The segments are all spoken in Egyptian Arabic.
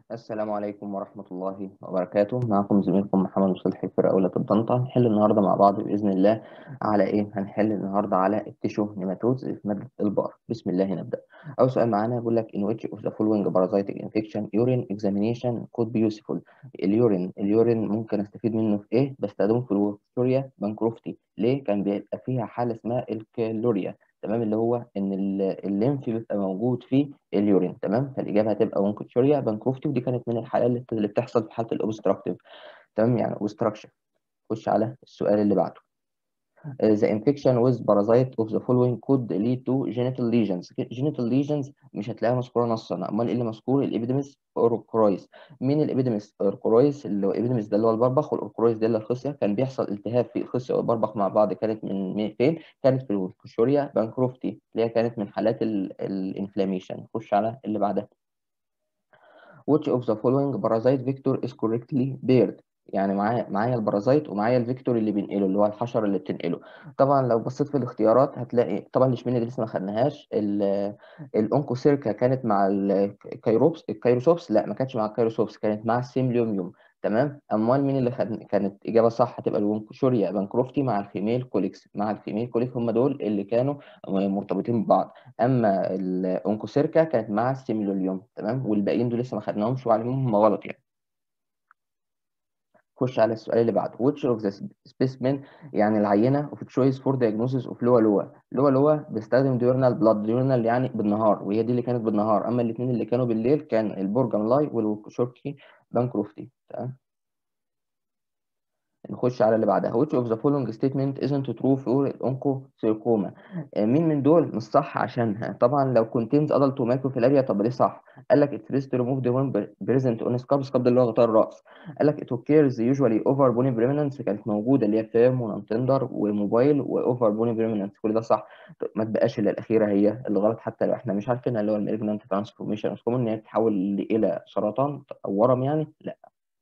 السلام عليكم ورحمة الله وبركاته معكم زميلكم محمد مصلحي في أولى طب طنطا هنحل النهاردة مع بعض بإذن الله على إيه؟ هنحل النهاردة على التيشو نيماتودز في مادة البار بسم الله نبدأ أول سؤال معانا بيقول لك in which of the following parasitic infection urine examination could be useful اليورين اليورين ممكن أستفيد منه في إيه؟ بستخدمه في الوكتوريا بانكروفتي ليه؟ كان بيبقى فيها حالة اسمها الكالوريا تمام اللي هو ان الليمف بيبقى موجود في اليورين تمام فالاجابه هتبقى اونكوتشوريا بانكروفتي ودي كانت من الحالات اللي بتحصل في حاله الاوبستراكتيف تمام يعني اوبستراكشن خش على السؤال اللي بعده the infection with parasite of the following could lead to genital lesions genital lesions مش هتلاقيها مذكوره نصا امال ايه اللي مذكور الابيديمس اوركرويس مين الابيديمس اوركرويس اللي هو الابيديمس ده اللي هو البربخ والاوركرويس ده اللي الخصيه كان بيحصل التهاب في الخصيه والبربخ مع بعض كانت من فين كانت في الكوشوريا بانكروفتي اللي هي كانت من حالات الانفلاميشن خش على اللي بعدها which of the following parasite vector is correctly paired يعني معايا معايا البارازايت ومعايا الفيكتور اللي بينقله اللي هو الحشره اللي بتنقله طبعا لو بصيت في الاختيارات هتلاقي طبعا الاشمعنى دي لسه ما خدناهاش الاونكوسيركا كانت مع الكايروبس الكايروسوبس لا ما كانتش مع الكايروسوبس كانت مع السيمليوميوم تمام امال مين اللي خد... كانت اجابه صح هتبقى الونكوشوريا بانكروفتي مع الفيميل كوليكس مع الفيميل كوليكس هم دول اللي كانوا مرتبطين ببعض اما الاونكوسيركا كانت مع السيمليوم تمام والباقيين دول لسه ما خدناهمش وعليهم هم غلط يعني خش على السؤال اللي بعده which of the specimen يعني العينة of choice for diagnosis of لوا لوا لوا لوا بيستخدم diurnal blood diurnal يعني بالنهار وهي دي اللي كانت بالنهار أما الاثنين اللي كانوا بالليل كان البورجان لاي والشوركي بانكروفتي تمام نخش على اللي بعدها which of the following statement isn't true for oncocercoma مين من دول مش صح عشانها طبعا لو contains adult microfilaria طب ليه صح قال لك it is to remove the one present on scalp scalp اللي هو غطاء الراس قال لك it occurs usually over bony preeminence كانت موجوده اللي هي فيرم ونانتندر وموبايل واوفر بوني بريمننس كل ده صح ما تبقاش الا الاخيره هي اللي غلط حتى لو احنا مش عارفين اللي هو المالجنانت ترانسفورميشن ان هي تتحول الى سرطان او ورم يعني لا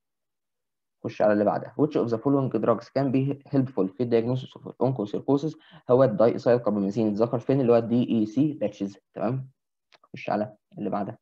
خش على اللي بعدها which of the following drugs can be helpful في diagnosis of onchocercosis هو الداي ايثايل كاربامازين اتذكر فين اللي هو الدي اي سي باتشز تمام خش على اللي بعدها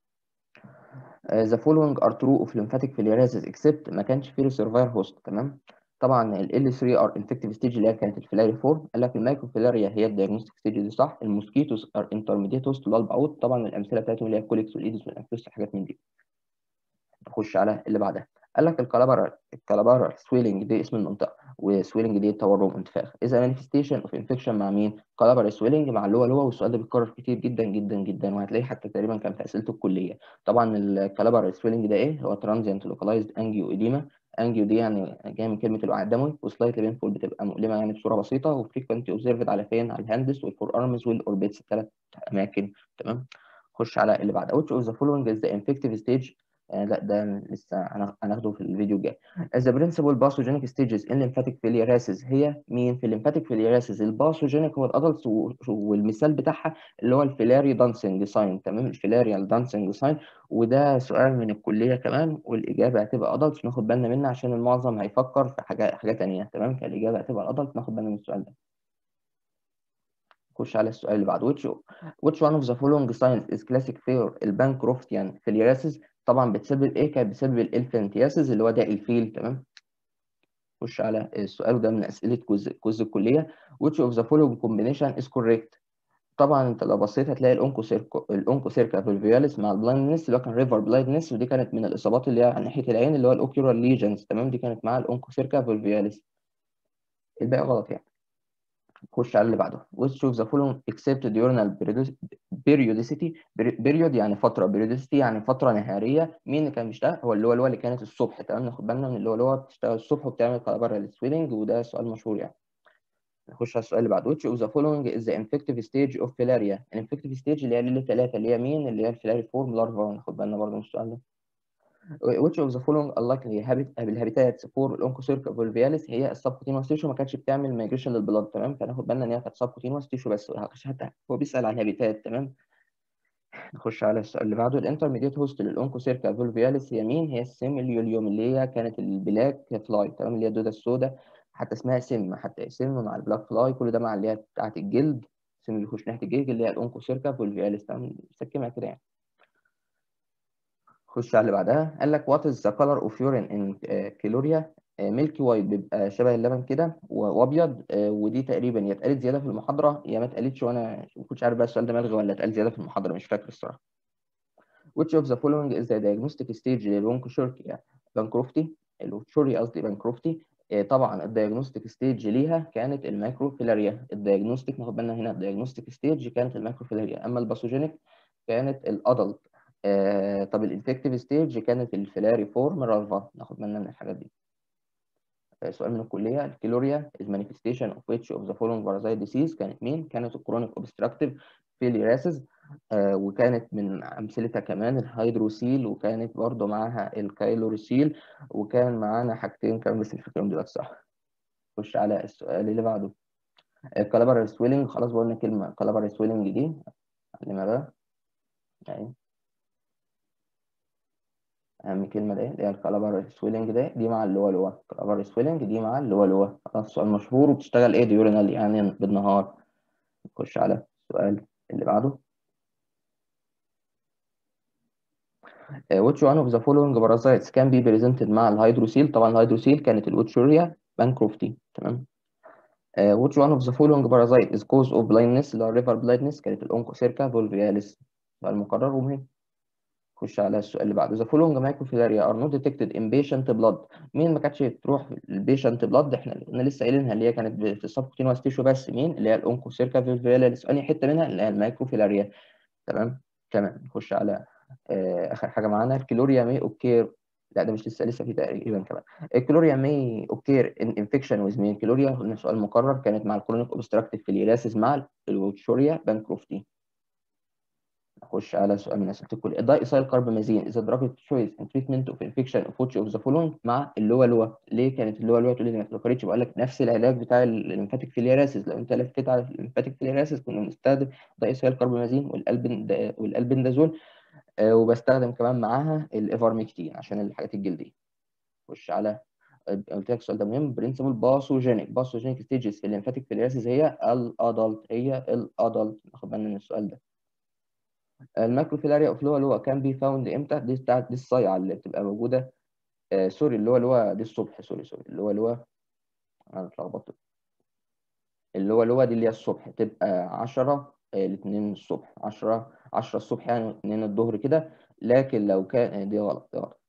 uh, the following are true of lymphatic filariasis except ما كانش فيه reservoir host تمام طبعا ال L3 are infective stage اللي هي كانت الفيلاري فورم قال لك المايكروفيلاريا هي الديagnostic ستيج دي صح الموسكيتوس are intermediate host اللي هو البعوض طبعا الامثله بتاعتهم اللي هي الكوليكس والايدس والانفلوس حاجات من دي نخش على اللي بعدها قال لك الكالابرا الكالابرا سويلنج دي اسم المنطقه وسويلنج دي تورم انتفاخ اذا مانيفستيشن اوف انفكشن مع مين كالابرا سويلنج مع اللي هو اللي هو والسؤال ده بيتكرر كتير جدا جدا جدا وهتلاقيه حتى تقريبا كان في اسئله الكليه طبعا الكالابرا سويلنج ده ايه هو ترانزيانت لوكالايزد انجيو اديما انجيو دي يعني جايه من كلمه الوعاء الدموي وسلايتلي بينفول بتبقى مؤلمه يعني بصوره بسيطه وفريكوينتلي اوبزرفد على فين على الهاندس والفور ارمز والاوربيتس الثلاث اماكن تمام خش على اللي بعده which of the following is the infective stage آه لا ده لسه هناخده في الفيديو الجاي. The principal pathogenic stages in lymphatic filariasis هي مين؟ في الليمفاتيك filariasis الباثوجينيك هو الادلتس والمثال بتاعها اللي هو الفيلاري دانسنج ساين تمام الفيلاريال دانسنج ساين وده سؤال من الكليه كمان والاجابه هتبقى ادلتس ناخد بالنا منها عشان المعظم هيفكر في حاجه حاجه ثانيه تمام فالاجابه هتبقى الادلت ناخد بالنا من السؤال ده. نخش على السؤال اللي بعده which which one of the following signs is classic for البانكروفتيان filariasis طبعا بتسبب ايه كانت بتسبب الالفنتياسيس اللي هو ده الفيل تمام خش على السؤال وده من اسئله كوز كوز الكليه which of the following combination is correct طبعا انت لو بصيت هتلاقي الاونكوسيركا الاونكوسيركا فولفياليس مع البلايندنس اللي هو كان ريفر بلايندنس ودي كانت من الاصابات اللي هي عن ناحيه العين اللي هو الاوكيولار ليجنز تمام دي كانت مع الاونكوسيركا فولفياليس الباقي غلط يعني خش على اللي بعده which of the following except diurnal periodicity period يعني فتره periodicity يعني فتره نهاريه مين اللي كان بيشتغل هو اللي هو اللي هو اللي كانت الصبح تمام ناخد بالنا من اللي هو اللي هو بتشتغل الصبح وبتعمل كالابرا سويلنج وده سؤال مشهور يعني نخش على السؤال اللي بعده which of the following is the infective stage of filaria الانفكتيف ستيج اللي هي اللي ثلاثه اللي هي مين اللي هي الفيلاري فورم لارفا ناخد بالنا برضه من السؤال ده which of the following unlikely habit الهابيتات for الانكوسيركا فولفياليس هي السبكوتينوس تيشو ما كانتش بتعمل مايجريشن للبلاد تمام فناخد بالنا ان هي كانت سبكوتينوس تيشو بس حتى هو بيسال عن الهابيتات تمام نخش على السؤال اللي بعده الانترميديت هوست للانكوسيركا فولفياليس هي مين هي السيميليوليوم اللي هي كانت البلاك فلاي تمام اللي هي الدوده السوداء حتى اسمها سم حتى سم مع البلاك فلاي كل ده مع اللي هي بتاعت الجلد السم اللي بيخش ناحيه الجلد اللي هي الانكوسيركا فولفياليس تمام مسكمها كده يعني خش على اللي بعدها قال لك وات از ذا كلر اوف يورين ان كيلوريا ميلكي وايت بيبقى شبه اللبن كده و- وابيض آه، ودي تقريبا يا اتقالت زياده في المحاضره يا ما اتقالتش وانا ما كنتش عارف بقى السؤال ده ملغي ولا اتقال زياده في المحاضره مش فاكر الصراحه which of the following is the diagnostic stage للونكوشوركيا بانكروفتي الوتشوري قصدي بانكروفتي آه، طبعا الدياجنوستيك ستيج ليها كانت الماكروفيلاريا الدياجنوستيك ناخد بالنا هنا الدياجنوستيك ستيج كانت الماكروفيلاريا اما الباثوجينيك كانت الادلت آه طب الانفكتيف ستيج كانت الفيلاري فورم رالفا ناخد بالنا من الحاجات دي آه، سؤال من الكليه الكيلوريا is manifestation of which of the following parasite disease كانت مين كانت الكرونيك obstructive فيليراسيس آه وكانت من امثلتها كمان الهيدروسيل وكانت برضو معاها الكايلوريسيل وكان معانا حاجتين كمان بس مش فاكرهم دلوقتي صح خش على السؤال اللي بعده الكالابر سويلنج خلاص قلنا كلمه كالابر سويلنج دي علمها بقى يعني اهم كلمه ده اللي هي الكالابر سويلنج ده دي مع اللي هو لوا كالابر سويلنج دي مع اللي هو لوا خلاص سؤال مشهور وبتشتغل ايه ديورينال يعني بالنهار نخش على السؤال اللي بعده آه، which one of the following parasites can be presented مع الهيدروسيل طبعا الهيدروسيل كانت الوتشوريا بانكروفتي تمام آه، which one of the following parasite is cause of blindness اللي هو river blindness كانت الأونكوسيركا فولفياليس سؤال مكرر ومهم خش على السؤال اللي بعده the following microfilaria are not detected in patient blood مين ما كانتش تروح البيشنت بلاد احنا قلنا لسه قايلينها اللي هي كانت في السبكوتينوس تيشو بس مين اللي هي الأونكوسيركا فولفياليس انهي حته منها اللي هي المايكروفيلاريا تمام تمام نخش على آه، اخر حاجه معانا الكلوريا مي اوكير لا ده مش لسه لسه في تقريبا كمان الكلوريا مي اوكير ان انفكشن ويز مين كلوريا قلنا سؤال مكرر كانت مع الكرونيك اوبستراكتيف فيليراسيس مع الوتشوريا بانكروفتي نخش على سؤال من اسئله الكل الدايسايل كاربامازين اذا دراج تشويس ان تريتمنت اوف انفكشن اوف واتش اوف ذا فولوينج مع اللوا لوا ليه كانت اللوا لوا تقول لي ما اتذكرتش بقول لك نفس العلاج بتاع الليمفاتيك فيليراسيس لو انت لفيت على الليمفاتيك فيليراسيس كنا بنستخدم دايسايل كاربامازين والالبن والالبندازول آه، وبستخدم كمان معاها الايفارمكتين عشان الحاجات الجلديه خش على قلت لك السؤال ده مهم برنسبل باثوجينيك باثوجينيك ستيجز في الليمفاتيك فيليراسيس هي الادلت هي الادلت ناخد بالنا من السؤال ده الماكروفيلاريا اوف لوا لوا كان بي فاوند امتى دي بتاعت دي الصيعه اللي بتبقى موجوده آه سوري اللي هو لوا دي الصبح سوري سوري اللي هو لوا انا اتلخبطت اللي هو لوا دي اللي هي الصبح تبقى 10 الاثنين الصبح 10 10 الصبح يعني 2 الظهر كده لكن لو كان دي غلط دي غلط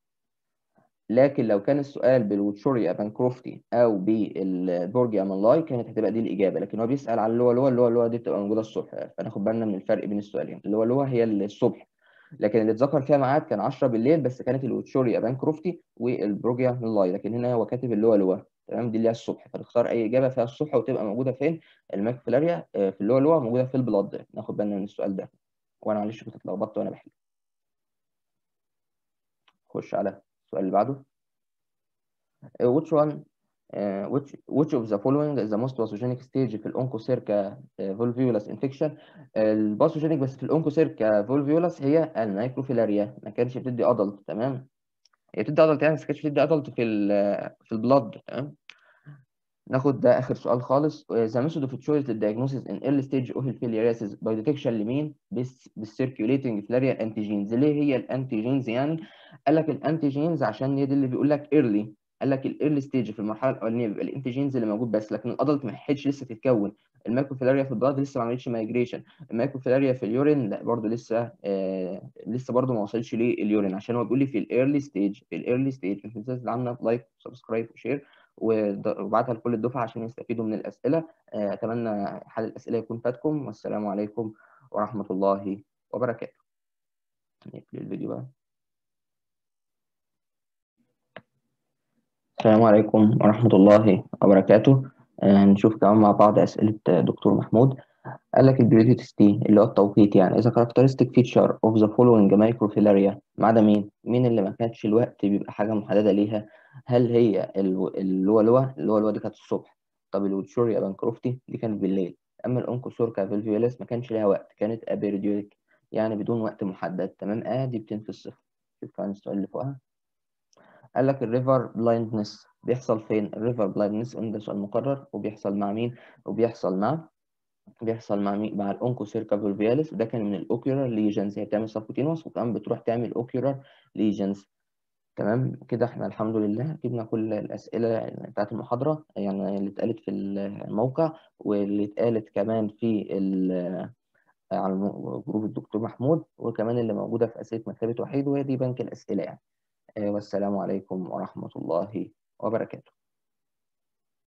لكن لو كان السؤال بالوتشوريا بانكروفتي او بالبورجيا مالاي كانت هتبقى دي الاجابه لكن هو بيسال على اللي هو لوا اللي هو لوا دي بتبقى موجوده الصبح فناخد بالنا من الفرق بين السؤالين اللي هو لوا هي الصبح لكن اللي اتذكر فيها ميعاد كان 10 بالليل بس كانت الوتشوريا بانكروفتي والبروجيا مالاي لكن هنا هو كاتب اللي هو لوا تمام دي اللي هي الصبح فتختار اي اجابه فيها الصبح وتبقى موجوده فين الماكفيلاريا آه، في اللي هو لوا موجوده في البلاد ناخد بالنا من السؤال ده وانا معلش كنت اتلخبطت وانا بحل خش على السؤال اللي بعده Uh, which one uh, which which of the following is the most pathogenic stage في الأونكوسيركا فولفيولاس انفكشن الباثوجينيك بس في الأونكوسيركا فولفيولاس هي المايكروفيلاريا ما كانتش بتدي ادلت تمام هي بتدي ادلت يعني بس ما كانتش بتدي ادلت في ال في البلاد تمام ناخد ده اخر سؤال خالص ذا ميثود اوف تشويس للدياجنوسيس ان ايرلي ستيج اوف الفيلياريسيس باي ديتكشن لمين بالسيركيوليتنج فلاريا انتيجينز ليه هي الانتيجينز يعني قال لك الانتيجينز عشان هي دي اللي بيقول لك ايرلي قال لك الايرلي ستيج في المرحله الاولانيه بيبقى الانتيجينز اللي موجود بس لكن الادلت ما لحقتش لسه تتكون المايكروفيلاريا في البلاد لسه ما عملتش مايجريشن المايكروفيلاريا في اليورين لا برضه لسه آه لسه برضه ما وصلش لليورين عشان هو بيقول لي في الايرلي ستيج في الايرلي ستيج ما تنساش تعمل لايك وسبسكرايب وشير وابعتها لكل الدفعه عشان يستفيدوا من الاسئله آه، اتمنى حل الاسئله يكون فاتكم والسلام عليكم ورحمه الله وبركاته نقفل الفيديو بقى السلام عليكم ورحمة الله وبركاته آه، نشوف كمان مع بعض أسئلة آه، دكتور محمود قال لك البريوديتستي اللي هو التوقيت يعني إذا characteristic feature of the following microfilaria ما عدا مين؟ مين اللي ما كانتش الوقت بيبقى حاجة محددة ليها؟ هل هي ال- اللي هو لوا اللي هو لوا دي كانت الصبح طب الوتشوريا بانكروفتي دي كانت بالليل أما الأونكوسوركا فيلفيوليس ما كانش ليها وقت كانت أبيريوديك يعني بدون وقت محدد تمام آه دي بتنفي الصفر شوف كمان السؤال اللي فوقها قال لك الريفر بلايندنس بيحصل فين الريفر بلايندنس ده سؤال مكرر وبيحصل مع مين وبيحصل مع بيحصل مع مي... مع الاونكوسيركا فولفياليس ده كان من الاوكيولار ليجنز هي بتعمل سبكوتينوس وكمان بتروح تعمل اوكيولار ليجنز تمام كده احنا الحمد لله جبنا كل الاسئله بتاعت المحاضره يعني اللي اتقالت في الموقع واللي اتقالت كمان في ال... على الم- جروب الدكتور محمود وكمان اللي موجوده في اسئله مكتبه وحيد وهي دي بنك الاسئله يعني آه، والسلام عليكم ورحمه الله وبركاته